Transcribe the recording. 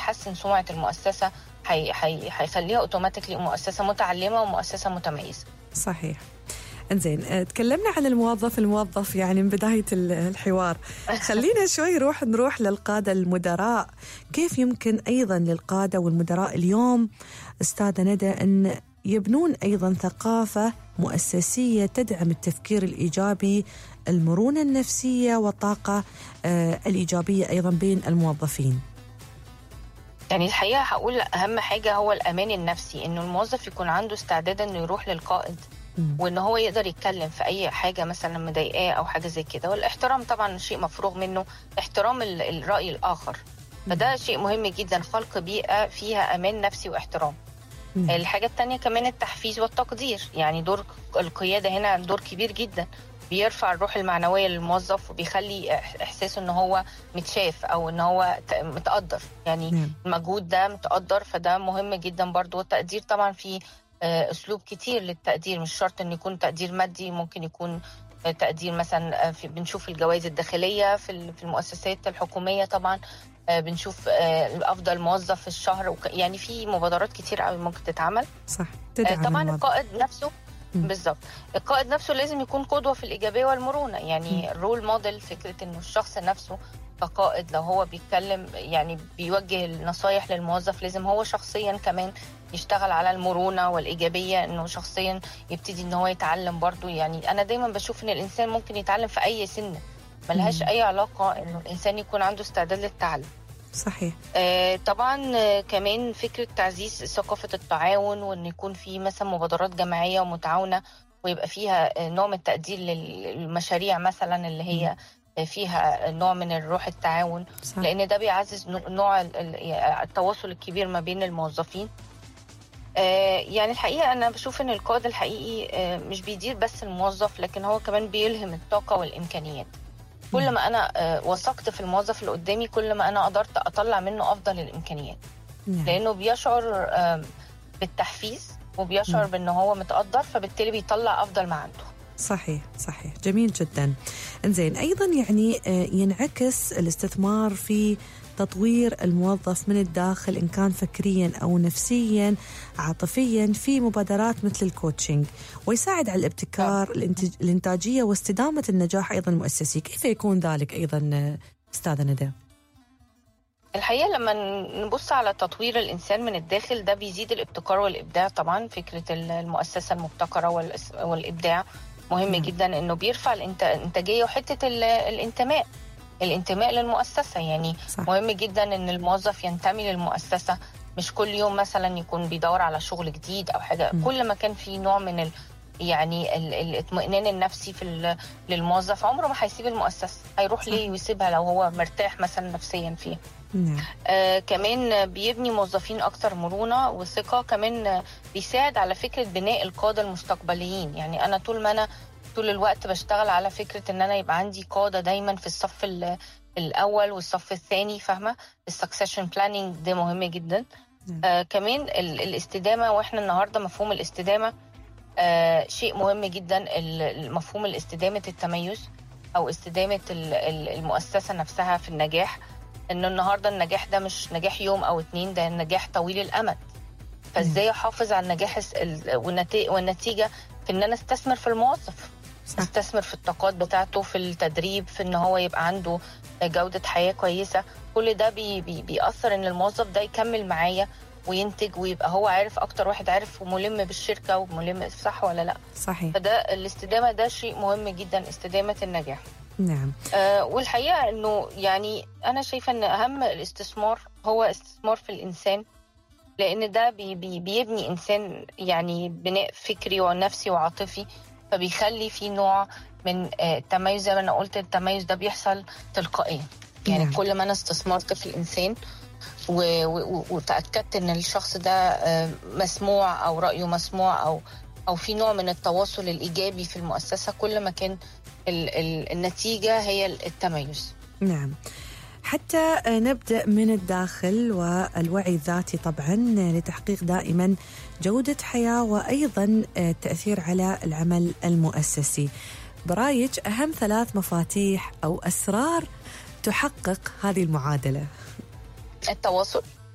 هيحسن سمعه المؤسسه هي- هي- هيخليها اوتوماتيكلي مؤسسه متعلمه ومؤسسه متميزه صحيح انزين آه، تكلمنا عن الموظف الموظف يعني من بداية ال- الحوار خلينا شوي نروح نروح للقادة المدراء كيف يمكن أيضا للقادة والمدراء اليوم أستاذة ندى أن يبنون أيضا ثقافة مؤسسية تدعم التفكير الإيجابي المرونة النفسية والطاقة آه، الإيجابية أيضا بين الموظفين يعني الحقيقه هقول اهم حاجه هو الامان النفسي انه الموظف يكون عنده استعداد انه يروح للقائد مم. وان هو يقدر يتكلم في اي حاجه مثلا مضايقاه او حاجه زي كده والاحترام طبعا شيء مفروغ منه احترام ال- الراي الاخر فده شيء مهم جدا خلق بيئه فيها امان نفسي واحترام مم. الحاجه التانية كمان التحفيز والتقدير يعني دور القياده هنا دور كبير جدا بيرفع الروح المعنويه للموظف وبيخلي إح- احساسه ان هو متشاف او ان هو ت- متقدر يعني نعم. المجهود ده متقدر فده مهم جدا برضو والتقدير طبعا في آه، اسلوب كتير للتقدير مش شرط ان يكون تقدير مادي ممكن يكون آه، تقدير مثلا آه، في بنشوف الجوائز الداخليه في ال- في المؤسسات الحكوميه طبعا آه، بنشوف آه، افضل موظف في الشهر وك- يعني في مبادرات كتير قوي ممكن تتعمل صح آه، تدعم طبعا الموظف. القائد نفسه مم. بالظبط القائد نفسه لازم يكون قدوه في الايجابيه والمرونه يعني الرول موديل فكره انه الشخص نفسه كقائد لو هو بيتكلم يعني بيوجه النصايح للموظف لازم هو شخصيا كمان يشتغل على المرونه والايجابيه انه شخصيا يبتدي ان هو يتعلم برضو يعني انا دايما بشوف ان الانسان ممكن يتعلم في اي سن ملهاش مم. اي علاقه انه الانسان يكون عنده استعداد للتعلم صحيح آه، طبعا آه، كمان فكره تعزيز ثقافه التعاون وان يكون في مثلا مبادرات جماعيه ومتعاونه ويبقى فيها آه، نوع من التقدير للمشاريع مثلا اللي هي آه، فيها نوع من الروح التعاون صح لان ده بيعزز نوع- نوع ال- ال- التواصل الكبير ما بين الموظفين آه، يعني الحقيقه انا بشوف ان القائد الحقيقي آه، مش بيدير بس الموظف لكن هو كمان بيلهم الطاقه والامكانيات كل ما انا آه، وثقت في الموظف اللي قدامي كل ما انا قدرت اطلع منه افضل الامكانيات نعم. لانه بيشعر آم، بالتحفيز وبيشعر مم. بان هو متقدر فبالتالي بيطلع افضل ما عنده صحيح صحيح جميل جدا انزين ايضا يعني آه، ينعكس الاستثمار في تطوير الموظف من الداخل ان كان فكريا او نفسيا عاطفيا في مبادرات مثل الكوتشنج ويساعد على الابتكار الانتج- الانتاجيه واستدامه النجاح ايضا المؤسسي كيف يكون ذلك ايضا آه، استاذه ندى الحقيقه لما نبص على تطوير الانسان من الداخل ده بيزيد الابتكار والابداع طبعا فكره المؤسسه المبتكره والإس- والابداع مهم نعم. جدا انه بيرفع الإنت- الانتاجيه وحته ال- الانتماء الانتماء للمؤسسه يعني صح مهم جدا ان الموظف ينتمي للمؤسسه مش كل يوم مثلا يكون بيدور على شغل جديد او حاجه م. كل ما كان في نوع من ال يعني ال- الاطمئنان النفسي في ال- للموظف عمره ما هيسيب المؤسسه هيروح صح. ليه ويسيبها لو هو مرتاح مثلا نفسيا فيها نعم آه كمان بيبني موظفين اكتر مرونه وثقه كمان آه، بيساعد على فكره بناء القاده المستقبليين يعني انا طول ما انا طول الوقت بشتغل على فكره ان انا يبقى عندي قاده دايما في الصف ال- الاول والصف الثاني فاهمه السكسيشن بلاننج ده مهم جدا نعم. آه كمان ال- الاستدامه واحنا النهارده مفهوم الاستدامه آه شيء مهم جدا ال- مفهوم الاستدامه التميز او استدامه ال- ال- المؤسسه نفسها في النجاح انه النهارده النجاح ده مش نجاح يوم او اتنين ده نجاح طويل الامد فازاي احافظ على النجاح الس- ال- والنتي- والنتيجه في ان انا استثمر في الموظف صح استثمر في الطاقات بتاعته في التدريب في ان هو يبقى عنده جوده حياه كويسه كل ده بي بي بيأثر ان الموظف ده يكمل معايا وينتج ويبقى هو عارف اكتر واحد عارف وملم بالشركه وملم صح ولا لا صحيح فده الاستدامه ده شيء مهم جدا استدامه النجاح نعم آه، والحقيقه انه يعني انا شايفه ان اهم الاستثمار هو استثمار في الانسان لان ده بي بي بيبني انسان يعني بناء فكري ونفسي وعاطفي فبيخلي في نوع من آه، التميز زي ما انا قلت التميز ده بيحصل تلقائيا يعني نعم. كل ما انا استثمرت في الانسان و- و- وتاكدت ان الشخص ده آه، مسموع او رايه مسموع او او في نوع من التواصل الايجابي في المؤسسه كل ما كان ال- ال- النتيجه هي التميز نعم حتى نبدأ من الداخل والوعي الذاتي طبعا لتحقيق دائما جودة حياة وأيضا التأثير على العمل المؤسسي برايك أهم ثلاث مفاتيح أو أسرار تحقق هذه المعادلة التواصل